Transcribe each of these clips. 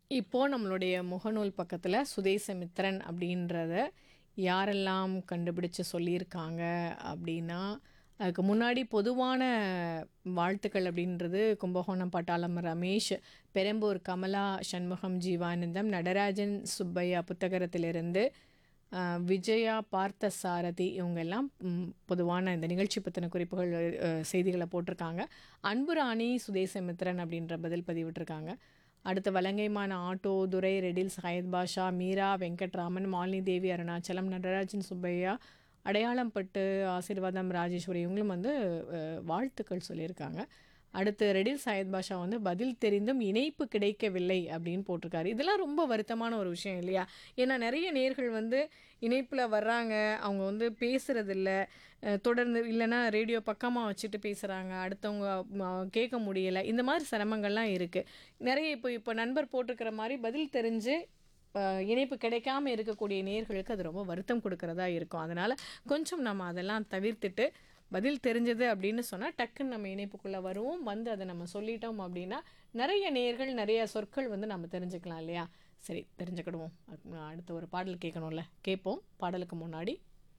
இப்போ நம்மளுடைய முகநூல் பக்கத்தில் சுதேசமித்திரன் அப்படின்றத யாரெல்லாம் கண்டுபிடிச்சு சொல்லியிருக்காங்க அப்படின்னா அதுக்கு முன்னாடி பொதுவான வாழ்த்துக்கள் அப்படின்றது கும்பகோணம் பட்டாளம் ரமேஷ் பெரம்பூர் கமலா சண்முகம் ஜீவானந்தம் நடராஜன் சுப்பையா புத்தகரத்திலிருந்து அஹ், விஜயா பார்த்த சாரதி இவங்க எல்லாம் ம், பொதுவான இந்த நிகழ்ச்சி பற்றின குறிப்புகள் அஹ், செய்திகளை போட்டிருக்காங்க அன்புராணி சுதேசமித்திரன் அப்படின்ற பதில் பதிவிட்டிருக்காங்க அடுத்து வலங்கைமான ஆட்டோ துரை ரெடில் சாயத் பாஷா மீரா வெங்கட்ராமன் மாலினி தேவி அருணாச்சலம் நடராஜன் சுப்பையா அடையாளம் பட்டு ஆசீர்வாதம் ராஜேஸ்வரி இவங்களும் வந்து அஹ், வாழ்த்துக்கள் சொல்லியிருக்காங்க அடுத்து ரெடில் சாயத் பாஷா வந்து பதில் தெரிந்தும் இணைப்பு கிடைக்கவில்லை அப்படின்னு போட்டிருக்காரு இதெல்லாம் ரொம்ப வருத்தமான ஒரு விஷயம் இல்லையா ஏன்னா நிறைய நேர்கள் வந்து இணைப்பில் வர்றாங்க அவங்க வந்து பேசுறதில்ல அஹ், தொடர்ந்து இல்லைன்னா ரேடியோ பக்கமாக வச்சுட்டு பேசுகிறாங்க அடுத்தவங்க ம, கேட்க முடியலை இந்த மாதிரி சிரமங்கள்லாம் இருக்குது நிறைய இப்போ இப்போ நண்பர் போட்டிருக்கிற மாதிரி பதில் தெரிஞ்சு அஹ், இணைப்பு கிடைக்காம இருக்கக்கூடிய நேர்களுக்கு அது ரொம்ப வருத்தம் கொடுக்கறதா இருக்கும் அதனால் கொஞ்சம் நம்ம அதெல்லாம் தவிர்த்துட்டு பதில் தெரிஞ்சது அப்படின்னு சொன்னால் டக்குன்னு நம்ம இணைப்புக்குள்ளே வருவோம் வந்து அதை நம்ம சொல்லிட்டோம் அப்படின்னா நிறைய நேர்கள் நிறைய சொற்கள் வந்து நம்ம தெரிஞ்சுக்கலாம் இல்லையா சரி தெரிஞ்சுக்கிடுவோம் அ- அடுத்த ஒரு பாடல் கேட்கணும்ல கேட்போம் பாடலுக்கு முன்னாடி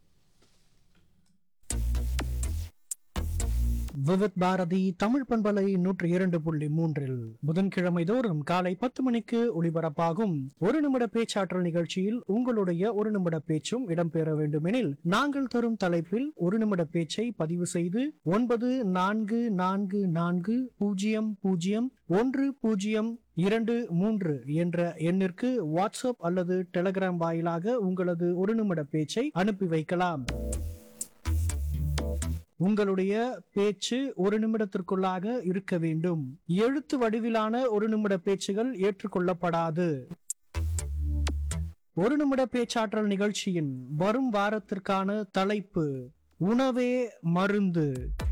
விவித் பாரதி தமிழ் பண்பலை நூற்றி இரண்டு புள்ளி மூன்றில் புதன்கிழமை தோறும் காலை பத்து மணிக்கு ஒளிபரப்பாகும் ஒரு நிமிட பேச்சாற்றல் நிகழ்ச்சியில் உங்களுடைய ஒரு நிமிட பேச்சும் இடம்பெற வேண்டுமெனில் நாங்கள் தரும் தலைப்பில் ஒரு நிமிட பேச்சை பதிவு செய்து ஒன்பது நான்கு நான்கு நான்கு பூஜ்ஜியம் பூஜ்ஜியம் ஒன்று பூஜ்ஜியம் இரண்டு மூன்று என்ற எண்ணிற்கு வாட்ஸ்அப் அல்லது டெலிகிராம் வாயிலாக உங்களது ஒரு நிமிட பேச்சை அனுப்பி வைக்கலாம் உங்களுடைய பேச்சு ஒரு நிமிடத்திற்குள்ளாக இருக்க வேண்டும் எழுத்து வடிவிலான ஒரு நிமிட பேச்சுகள் ஏற்றுக்கொள்ளப்படாது ஒரு நிமிட பேச்சாற்றல் நிகழ்ச்சியின் வரும் வாரத்திற்கான தலைப்பு உணவே மருந்து